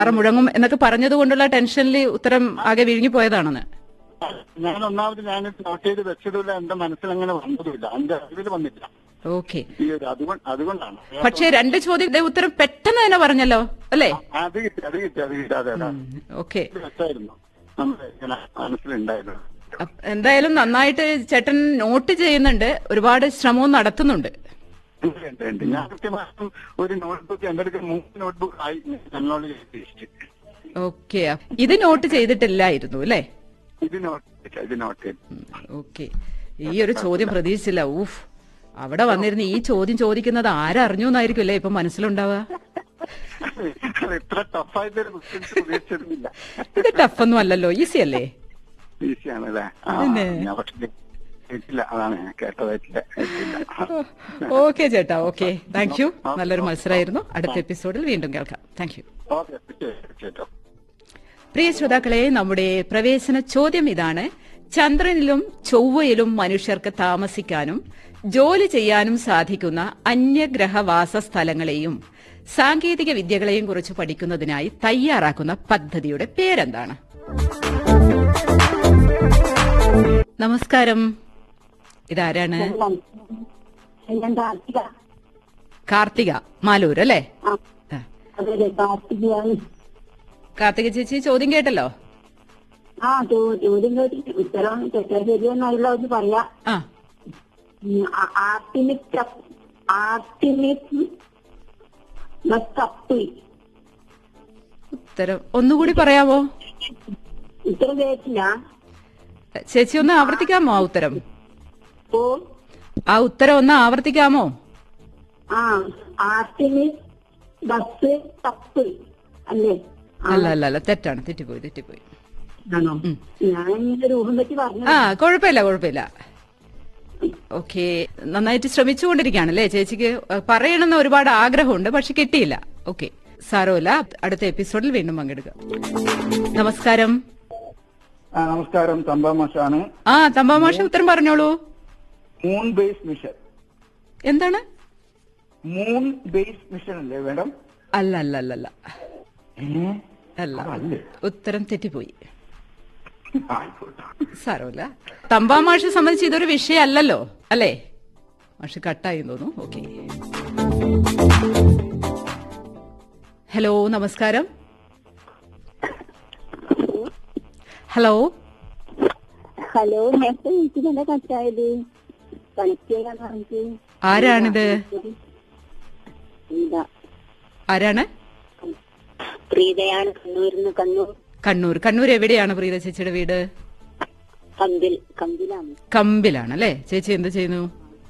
അറ മുഴങ്ങും എന്നൊക്കെ പറഞ്ഞത് കൊണ്ടുള്ള ടെൻഷനിൽ ഉത്തരം ആകെ വിഴുങ്ങി പോയതാണെന്ന് ഞാൻ ഒന്നാമത് ഞാൻ നോട്ട് ചെയ്ത് വെച്ചതുമില്ല എന്റെ മനസ്സിൽ അങ്ങനെ വന്നതുമില്ല എന്റെ അറിവിൽ വന്നില്ല ഓക്കെ ഈ ഒരു അതുകൊണ്ട് അതുകൊണ്ടാണ് പക്ഷെ രണ്ട് ചോദ്യത്തിന്റെ ഉത്തരം പെട്ടെന്ന് തന്നെ പറഞ്ഞല്ലോ അല്ലേ അത് കിട്ടി അത് കിട്ടി അത് കിട്ടി അതെ അതെ ഓക്കെ ഇത് വെച്ചായിരുന്നു നമ്മുടെ ഇങ്ങനെ മനസ്സിലുണ്ടായിരുന്നു അപ്പ- എന്തായാലും നന്നായിട്ട് ചേട്ടൻ നോട്ട് ചെയ്യുന്നുണ്ട് ഒരുപാട് ശ്രമവും നടത്തുന്നുണ്ട് ഉണ്ട്, ഉണ്ട്, ഉണ്ട്. ഞാൻ കൃത്യമായിട്ടും ഒരു നോട്ട്ബുക്ക് എന്റെ അടുത്ത് മൂന്ന് നോട്ട്ബുക്ക് ആയി എന്നോട് ചോദിച്ചു ഓക്കെ ഇത് നോട്ട് ചെയ്തിട്ടില്ലായിരുന്നു അല്ലേ ഇത് നോട്ട് ചെയ്തു, ഇത് നോട്ട് ചെയ്തു. ഓക്കെ ഈ ഒരു ചോദ്യം പ്രതീക്ഷിച്ചില്ല ഊഫ് അവിടെ വന്നിരുന്ന് ഈ ചോദ്യം ചോദിക്കുന്നത് ആരറിഞ്ഞു എന്നായിരിക്കും അല്ലേ ഇപ്പൊ മനസ്സിലുണ്ടാവുക അത് ഇത്ര ടഫായിട്ടൊരു ക്വസ്റ്റ്യൻസ് പ്രതീക്ഷിച്ചിരുന്നില്ല ഇത് ടഫൊന്നും അല്ലല്ലോ ഈസി അല്ലേ ഈസിയാണ് അല്ലേ ആ, പിന്നെ. ഞാൻ പക്ഷേ കേട്ടില്ല അതാണ് ഞാൻ കേട്ടതായിട്ടില്ല കേട്ടില്ല ഓക്കെ ചേട്ടാ ഓക്കെ താങ്ക് യു നല്ലൊരു മത്സരമായിരുന്നു അടുത്ത എപ്പിസോഡിൽ വീണ്ടും കേൾക്കാം താങ്ക് യു ഓക്കെ തീർച്ചയായിട്ടും പ്രിയ ശ്രോതാക്കളെ നമ്മുടെ പ്രവേശന ചോദ്യം ഇതാണ് ചന്ദ്രനിലും ചൊവ്വയിലും മനുഷ്യർക്ക് താമസിക്കാനും ജോലി ചെയ്യാനും സാധിക്കുന്ന അന്യഗ്രഹവാസ സ്ഥലങ്ങളെയും സാങ്കേതിക വിദ്യകളെയും കുറിച്ച് പഠിക്കുന്നതിനായി തയ്യാറാക്കുന്ന പദ്ധതിയുടെ പേരെന്താണ് നമസ്കാരം ഇതാരാണ് ഞാൻ കാർത്തിക കാർത്തിക മാലൂർ അല്ലേ ആ ആ. അതെ കാർത്തികയാണ് കാർത്തിക ചേച്ചി ചോദ്യം കേട്ടല്ലോ ആ ചോ- ചോദ്യം കേട്ടിട്ട് ഉത്തരം തെറ്റാ ശരിയെന്നുള്ള ഒന്ന് പറയാ ആ ആർട്ടിമിക് ആർട്ടിമിക് കപ്പ് ഉത്തരം ഒന്നുകൂടി പറയാമോ ഉത്തരം കേട്ടില്ല ചേച്ചി ഒന്ന് ആവർത്തിക്കാമോ ആ ഉത്തരം ഓ ആ ഉത്തരം ഒന്ന് ആവർത്തിക്കാമോ ആ ആർട്ടിമിക് ബസ് കപ്പ് അല്ലേ അല്ല അല്ല അല്ല തെറ്റാണ് തെറ്റിപ്പോയി തെറ്റിപ്പോയി ആണോ ഞാൻ ഇങ്ങനെ രൂപം വെച്ച് പറഞ്ഞു ആ കുഴപ്പമില്ല കുഴപ്പമില്ല ഓക്കെ നന്നായിട്ട് ശ്രമിച്ചുകൊണ്ടിരിക്കുകയാണല്ലേ ചേച്ചിക്ക് പറയണമെന്ന് ഒരുപാട് ആഗ്രഹമുണ്ട് പക്ഷെ കിട്ടിയില്ല ഓക്കെ സാരമില്ല അടുത്ത എപ്പിസോഡിൽ വീണ്ടും പങ്കെടുക്കാം നമസ്കാരം ആ, നമസ്കാരം തമ്പാമാഷാണ് ആ തമ്പാമാഷ ഉത്തരം പറഞ്ഞോളൂ മൂൺ ബേസ് മിഷൻ എന്താണ് മൂൺ ബേസ് മിഷൻ അല്ലേ മേഡം അല്ല അല്ല അല്ല അല്ല ഏ? അല്ല അതല്ലേ? ഉത്തരം തെറ്റിപ്പോയി ആയിക്കോട്ടെ സാരമില്ല തമ്പാ മാഷെ സംബന്ധിച്ച് ഇതൊരു വിഷയമല്ലല്ലോ അല്ലേ മാഷ് കട്ടായി തോന്നുന്നു ഓക്കെ ഹലോ നമസ്കാരം ഹലോ ഹലോ നേരത്തെ വിളിച്ചതല്ലേ കട്ടായത് കണക്ട് ചെയ്യാൻ പറഞ്ഞിട്ട് ആരാണിത് എന്താ ആരാണ് പ്രീതയാണ് കണ്ണൂരിന്ന് കണ്ണൂർ കണ്ണൂർ കണ്ണൂർ എവിടെയാണ് പ്രീത ചേച്ചിയുടെ വീട് കമ്പിൽ കമ്പിലാണ് കമ്പിലാണ് അല്ലേ ചേച്ചി എന്ത് ചെയ്യുന്നു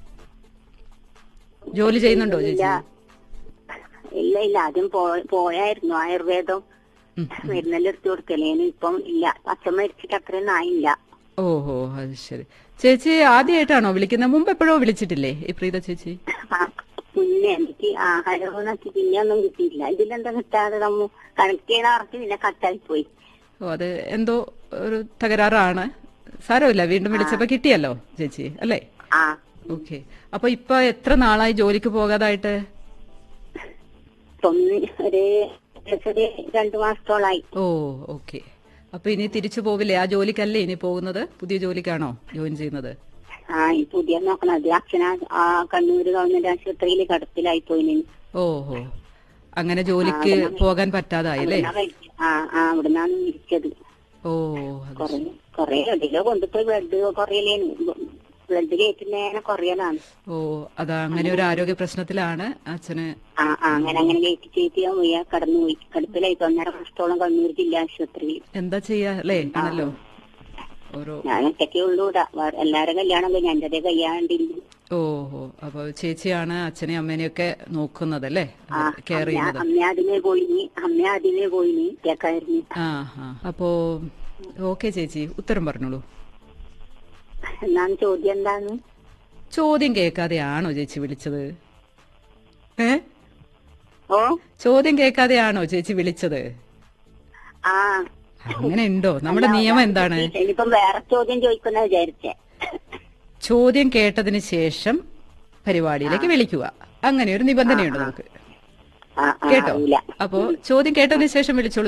ജോലി ചെയ്യുന്നുണ്ടോ ചേച്ചി ഇല്ല ഇല്ല ആദ്യം പോ- പോയായിരുന്നു ആയുർവേദം ഉം. മരുന്നെല്ലാം എടുത്തു കൊടുക്കലേന് ഇപ്പം ഇല്ല അച്ഛൻ മരിച്ചിട്ട് അത്രയൊന്നും ആയില്ല ഓഹോ അത് ശരി ചേച്ചി ആദ്യമായിട്ടാണോ വിളിക്കുന്നത് മുമ്പ് എപ്പോഴോ വിളിച്ചിട്ടില്ലേ ഈ പ്രീത ചേച്ചി ആ, പിന്നെ എനിക്ക് ആഹാരം നോക്കി പിന്നെ ഒന്നും കിട്ടിയില്ല ഇതിലെന്താ കിട്ടാതെ നമ്മ കണക്ട് ചെയ്യണ പറഞ്ഞ് പിന്നെ കട്ടായി പോയി ഓ അത് എന്തോ ഒരു തകരാറാണ് സാരമില്ല വീണ്ടും വിളിച്ചപ്പോ കിട്ടിയല്ലോ ചേച്ചി അല്ലേ ആ ഓക്കെ അപ്പൊ ഇപ്പൊ എത്ര നാളായി ജോലിക്ക് പോകാതായിട്ട് ഇപ്പം ഒരു ഒരു രണ്ടു മാസത്തോളായി ഓ ഓക്കെ അപ്പൊ ഇനി തിരിച്ചു പോവില്ലേ ആ ജോലിക്കല്ലേ ഇനി പോകുന്നത് പുതിയ ജോലിക്കാണോ ജോയിൻ ചെയ്യുന്നത് ആ ഈ പുതിയ നോക്കണം അത് അച്ഛന ആ കണ്ണൂര് ഗവൺമെന്റ് ആശുപത്രിയിൽ കടത്തിലായി പോയിന് ഓഹോ അങ്ങനെ ജോലിക്ക് പോകാൻ പറ്റാതായി അല്ലേ ആ ആ അവിടുന്നാണ് ഇരിച്ചത് ഓ അത് കൊറേ കൊറേ എവിടെയോ കൊണ്ടുപോയി ബ്ലഡ് കുറയലേന് ബ്ലഡ് കയറ്റുന്നേനെ കുറയലാണ് ഓ അതാ അങ്ങനെ ഒരു ആരോഗ്യ പ്രശ്നത്തിലാണ് അച്ഛന് ആ ആ അങ്ങനെ അങ്ങനെ കയറ്റി കയറ്റി പോയി കടന്നുപോയി കടുപ്പിലായി ഒന്നര വർഷത്തോളം കണ്ണൂർ ജില്ലാ ആശുപത്രിയിൽ എന്താ ചെയ്യാ അല്ലേ ആണല്ലോ ഓരോ ഞാൻ ഒറ്റയ്ക്കേ ഉള്ളൂ ഇവിടെ വേറെ എല്ലാരും കല്യാണം കഴിഞ്ഞു എന്റെ കയ്യാണ്ടില്ല ഓഹോ അപ്പൊ ചേച്ചിയാണ് അച്ഛനെയും അമ്മേനെയൊക്കെ നോക്കുന്നത് അല്ലേ ആ കെയർ അമ്മ ചെയ്യുന്നത് അമ്മ ആദ്യമേ പോയിനി അമ്മ ആദ്യമേ പോയിനി കേക്കായിരുന്നു ആ ആ അപ്പോ ഓക്കെ ചേച്ചി ഉത്തരം പറഞ്ഞോളൂ എന്നാണ് ചോദ്യം എന്താണ് ചോദ്യം കേൾക്കാതെയാണോ ചേച്ചി വിളിച്ചത് ഏ ഓ ചോദ്യം കേൾക്കാതെയാണോ ചേച്ചി വിളിച്ചത് ആ അങ്ങനെ ഉണ്ടോ നമ്മുടെ നിയമം എന്താണ് ഇനിയിപ്പം വേറെ ചോദ്യം ചോദിക്കുന്ന വിചാരിച്ചേ ചോദ്യം കേട്ടതിന് ശേഷം പരിപാടിയിലേക്ക് വിളിക്കുക അങ്ങനെ ഒരു നിബന്ധനയുണ്ട് നമുക്ക് ആ ആ കേട്ടോ അറിയില്ല അപ്പോ ചോദ്യം കേട്ടതിന് ശേഷം വിളിച്ചോളൂ